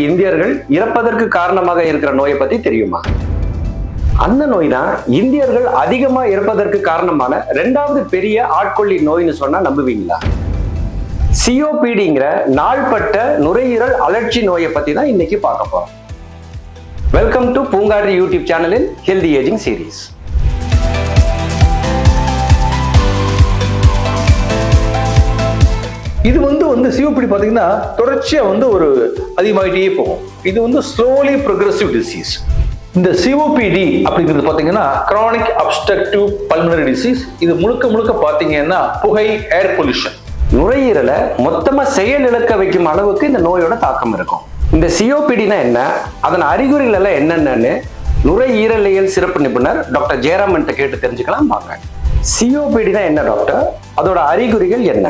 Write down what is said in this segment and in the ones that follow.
இந்தியர்கள் இறப்பதற்கு காரணமாக இருக்கிற நோயை பத்தி தெரியுமா அந்த நோய் தான் இந்தியர்கள் அதிகமா இறப்பதற்கு காரணமான ரெண்டாவது பெரிய ஆட்கொள்ளி நோய்னு சொன்னா நம்புவீங்களா சிஓபிடிங்கிற நாள்பட்ட நுரையீரல் அலர்ச்சி நோயை பத்தி தான் இன்னைக்கு பார்க்க போறோம் வெல்கம் டு பூங்காற்றி யூடியூப் சேனலின் ஹெல்தி ஏஜிங் சீரீஸ் இது வந்து வந்து சிவப்பிடி பார்த்தீங்கன்னா தொடர்ச்சியா வந்து ஒரு அதிகமாகிட்டே போகும் இது வந்து ஸ்லோலி ப்ரொக்ரெசிவ் டிசீஸ் இந்த சிஓபிடி அப்படிங்கிறது பார்த்தீங்கன்னா chronic obstructive pulmonary disease இது முழுக்க முழுக்க பார்த்தீங்கன்னா புகை ஏர் பொல்யூஷன் நுரையீரலை மொத்தமா செயல் இழக்க வைக்கும் அளவுக்கு இந்த நோயோட தாக்கம் இருக்கும் இந்த சிஓபிடினா என்ன அதன் அறிகுறிகள் எல்லாம் என்னென்னு நுரையீரலியல் சிறப்பு நிபுணர் டாக்டர் ஜெயராமன் கேட்டு தெரிஞ்சுக்கலாம் வாங்க சிஓபிடினா என்ன டாக்டர் அதோட அறிகுறிகள் என்ன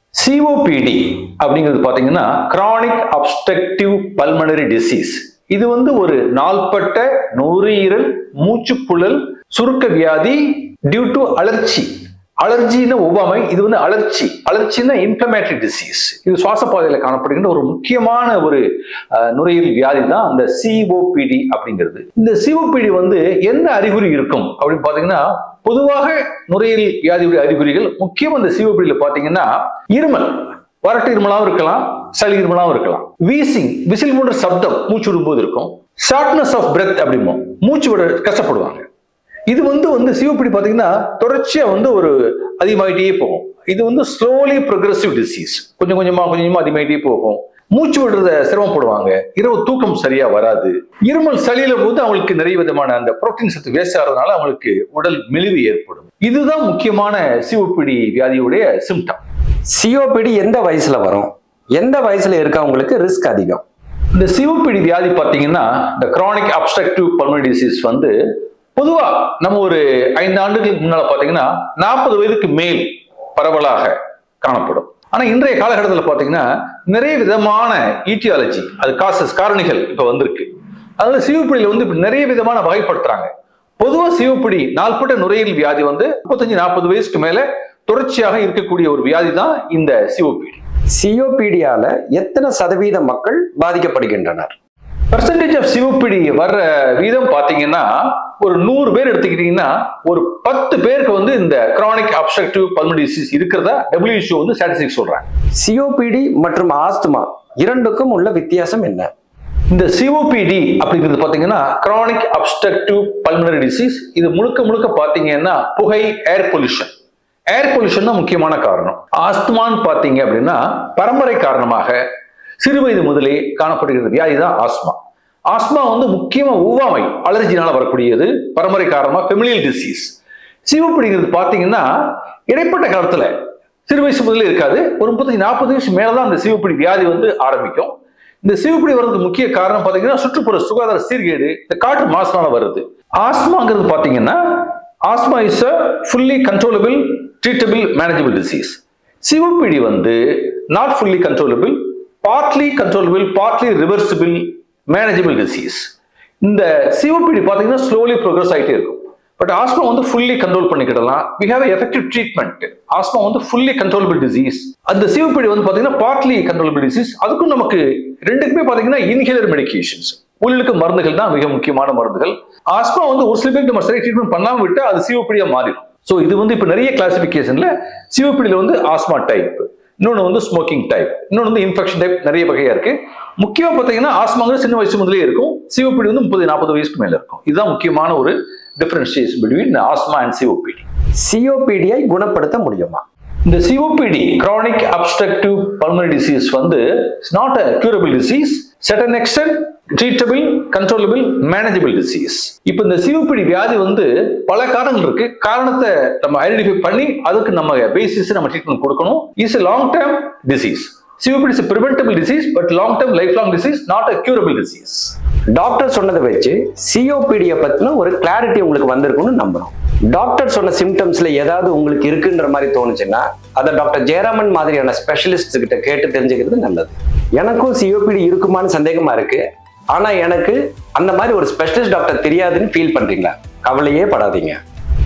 சிஓபிடி அப்படிங்கிறது பார்த்தீங்கன்னா chronic obstructive pulmonary disease இது வந்து ஒரு நாள்பட்ட நுரையீரல் மூச்சுப்புழல் சுருக்க வியாதி டியூ டு அலர்ச்சி அலர்ஜின்னு ஒவ்வாமை இது வந்து அலர்ச்சி அலர்ச்சின்னா இன்ஃபிளமேட்டரி டிசீஸ் இது சுவாச பாதையில காணப்படுகின்ற ஒரு முக்கியமான ஒரு அஹ், நுரையீரல் வியாதி தான் இந்த சிஓபிடி அப்படிங்கிறது இந்த சிஓபிடி வந்து என்ன அறிகுறி இருக்கும் அப்படின்னு பாத்தீங்கன்னா பொதுவாக நுரையீரல் வியாதியுடைய அறிகுறிகள் முக்கியம் இந்த சிஓபிடியில பாத்தீங்கன்னா இருமல் வறட்டு இருமலாவும் இருக்கலாம் சளி இருமலாவும் இருக்கலாம் வீசிங் விசில் போன்ற சப்தம் மூச்சு விடும்போது இருக்கும் ஷார்ட்னஸ் ஆஃப் பிரெத் அப்படிமோ மூச்சு விட கஷ்டப்படுவாங்க இது வந்து வந்து சிவப்பிடி பார்த்தீங்கன்னா தொடர்ச்சியா வந்து ஒரு அதிகமாகிட்டே போகும் இது வந்து ஸ்லோலி ப்ரொக்ரெசிவ் டிசீஸ் கொஞ்சம் கொஞ்சமா கொஞ்சம் கொஞ்சமா அதிகமாகிட்டே போகும் மூச்சு விடுறத சிரமப்படுவாங்க இரவு தூக்கம் சரியா வராது இருமல் சளியில போது அவங்களுக்கு நிறைய விதமான அந்த புரோட்டீன் சத்து வேஸ்ட் ஆகிறதுனால அவங்களுக்கு உடல் மெலிவு ஏற்படும் இதுதான் முக்கியமான சிவப்பிடி வியாதியுடைய சிம்டம் சிஓபிடி எந்த வயசுல வரும் எந்த வயசுல இருக்கவங்களுக்கு ரிஸ்க் அதிகம் இந்த சிவப்பிடி வியாதி பார்த்தீங்கன்னா இந்த chronic obstructive pulmonary disease வந்து பொதுவா நம்ம ஒரு ஐந்து ஆண்டுகளுக்கு முன்னால பார்த்தீங்கன்னா நாற்பது வயதுக்கு மேல் பரவலாக காணப்படும் ஆனா இன்றைய காலகட்டத்தில் பார்த்தீங்கன்னா நிறைய விதமான ஈட்டியாலஜி அது காசஸ் காரணிகள் இப்ப வந்திருக்கு அதனால சிவப்பிடியில வந்து இப்ப நிறைய விதமான வகைப்படுத்துறாங்க பொதுவா சிவப்பிடி நாள்பட்ட நுரையீரல் வியாதி வந்து முப்பத்தஞ்சு நாற்பது வயசுக்கு மேல தொடர்ச்சியாக இருக்கக்கூடிய ஒரு வியாதி தான் இந்த சிவப்பிடி சிஓபிடியால எத்தனை சதவீத மக்கள் பாதிக்கப்படுகின்றனர் பர்சன்டேஜ் ஆஃப் சிவப்பிடி வர்ற வீதம் பாத்தீங்கன்னா ஒரு நூறு பேர் எடுத்துக்கிட்டீங்கன்னா ஒரு பத்து பேருக்கு வந்து இந்த chronic obstructive pulmonary disease இருக்கிறதா WHO வந்து ஸ்டாட்டிஸ்டிக்ஸ் சொல்றாங்க சிஓபிடி மற்றும் ஆஸ்துமா இரண்டுக்கும் உள்ள வித்தியாசம் என்ன இந்த சிஓபிடி அப்படிங்கிறது பாத்தீங்கன்னா chronic obstructive pulmonary disease இது முழுக்க முழுக்க பாத்தீங்கன்னா புகை ஏர் பொல்யூஷன் ஏர் பொல்யூஷன் தான் முக்கியமான காரணம் ஆஸ்துமான்னு பாத்தீங்க அப்படின்னா பரம்பரை காரணமாக சிறுவயது முதலே காணப்படுகிற வியாதி தான் ஆஸ்மா ஆஸ்மா வந்து முக்கியமா ஒவ்வாமை அலர்ஜினால வரக்கூடியது பரம்பரை காரணமா ஃபெமிலியல் டிசீஸ் சிவப்பிடிங்கிறது பாத்தீங்கன்னா இடைப்பட்ட காலத்துல சிறு வயசு முதல்ல இருக்காது ஒரு முப்பத்தஞ்சு நாற்பது வயசு மேலதான் அந்த சிவப்பிடி வியாதி வந்து ஆரம்பிக்கும் இந்த சிவப்பிடி வர்றதுக்கு முக்கிய காரணம் பாத்தீங்கன்னா சுற்றுப்புற சுகாதார சீர்கேடு இந்த காற்று மாசுனால வருது ஆஸ்மாங்கிறது பாத்தீங்கன்னா asthma is a fully controllable treatable manageable disease COPD வந்து not fully controllable partly controllable partly reversible manageable disease இந்த சிவப்பிடி பாத்தீங்கன்னா ஸ்லோலி ப்ரோக்ரஸ் ஆகிட்டே இருக்கும் பட் ஆஸ்மா வந்து ஃபுல்லி கண்ட்ரோல் பண்ணிக்கிடலாம் we have effective treatment asthma வந்து ஃபுல்லி கண்ட்ரோலபிள் டிசீஸ் அந்த COPD வந்து பாத்தீங்கன்னா பார்ட்லி கண்ட்ரோலபிள் டிசீஸ் அதுக்கும் நமக்கு ரெண்டுக்குமே பாத்தீங்கன்னா இன்ஹேலர் மெடிகேஷன்ஸ் உள்ளுக்கு மருந்துகள் தான் மிக முக்கியமான மருந்துகள் ஆஸ்மா வந்து ஒரு சில பேருக்கு நம்ம சரியா ட்ரீட்மெண்ட் பண்ணாம விட்டா அது சிவப்பிடியா மாறிடும் ஸோ இது வந்து இப்போ நிறைய கிளாசிபிகேஷன்ல சிவப்பிடியில வந்து ஆஸ்மா டைப் இன்னொன்று வந்து ஸ்மோக்கிங் டைப் இன்னொன்று வந்து இன்ஃபெக்ஷன் டைப் நிறைய வகையா இருக்கு முக்கியமா பார்த்தீங்கன்னா ஆஸ்மாங்கிறது சின்ன வயசு முதலே இருக்கும் சிவப்பிடி வந்து முப்பது நாற்பது வயசுக்கு மேல இருக்கும் இதுதான் முக்கியமான ஒரு differentiation between asthma and COPD சிஓபிடியை குணப்படுத்த முடியுமா இந்த COPD chronic obstructive pulmonary disease வந்து it's not a curable disease certain extent treatable controllable manageable disease இப்போ இந்த சிஓபிடி வியாதி வந்து பல காரணங்கள் இருக்கு காரணத்தை நம்ம ஐடென்டிஃபை பண்ணி அதுக்கு நம்ம பேசிஸ் நம்ம ட்ரீட்மெண்ட் கொடுக்கணும் is a long term disease COPD is preventable disease but long term life long disease not a curable disease doctor சொன்னதை வச்சு சிஓபிடியை பத்தின ஒரு கிளாரிட்டி உங்களுக்கு வந்திருக்கும்னு நம்புறோம் டாக்டர் சொன்ன சிம்டம்ஸ்ல ஏதாவது உங்களுக்கு இருக்குன்ற மாதிரி தோணுச்சுன்னா அதை டாக்டர் ஜெயராமன் மாதிரியான ஸ்பெஷலிஸ்ட் கிட்ட கேட்டு தெரிஞ்சுக்கிறது நல்லது எனக்கும் சிஓபிடி இருக்குமான்னு சந்தேகமா இருக்கு ஆனா எனக்கு அந்த மாதிரி ஒரு ஸ்பெஷலிஸ்ட் டாக்டர் தெரியாதுன்னு ஃபீல் பண்றீங்களா கவலையே படாதீங்க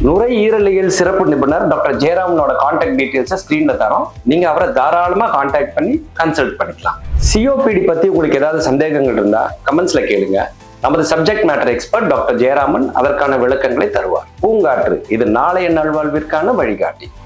நுரையீரலியல் சிறப்பு நிபுணர் டாக்டர் ஜெயராமனோட கான்டாக்ட் டீடைல்ஸை ஸ்க்ரீன்ல தரோம் நீங்க அவரை தாராளமா கான்டாக்ட் பண்ணி கன்சல்ட் பண்ணிக்கலாம் சிஓபிடி பத்தி உங்களுக்கு ஏதாவது சந்தேகங்கள் இருந்தா கமெண்ட்ஸ்ல கேளுங்க நமது subject matter expert doctor Jayaraman அதற்கான விளக்கங்களை தருவார் பூங்காற்று இது நாளைய நல்வாழ்விற்கான வழிகாட்டி